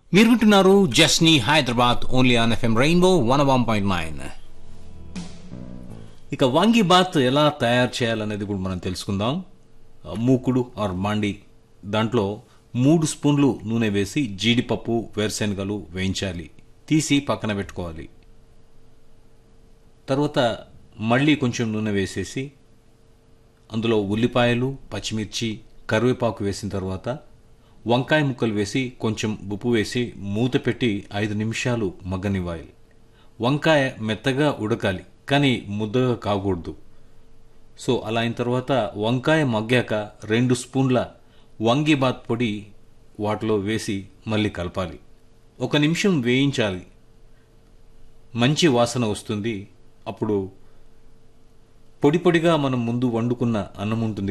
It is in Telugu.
మీరు వింటున్నారు జస్నీ Hyderabad only on FM rainbow one one point nine ఇక వంగి బాత్ ఎలా తయారు చేయాలనేది కూడా మనం తెలుసుకుందాం ఆ, మూకుడు ఆర్ మాండి దాంట్లో మూడు స్పూన్లు నూనె వేసి జీడిపప్పు వేరుశెనగలు వేయించాలి తీసి పక్కన పెట్టుకోవాలి తర్వాత మళ్ళీ కొంచెం నూనె వేసేసి అందులో ఉల్లిపాయలు పచ్చిమిర్చి కరివేపాకు వేసిన తర్వాత వంకాయ ముక్కలు వేసి కొంచెం ఉప్పు వేసి మూత పెట్టి ఐదు నిమిషాలు మగ్గనివ్వాలి వంకాయ మెత్తగా ఉడకాలి కానీ ముద్దగా కాకూడదు సో అలా అయిన తర్వాత వంకాయ మగ్గాక రెండు స్పూన్ల వంగిబాత్ పొడి వాటిలో వేసి మళ్ళీ కలపాలి ఒక నిమిషం వేయించాలి మంచి వాసన వస్తుంది అప్పుడు పొడి పొడిగా మనం ముందు వండుకున్న అన్నం ఉంటుంది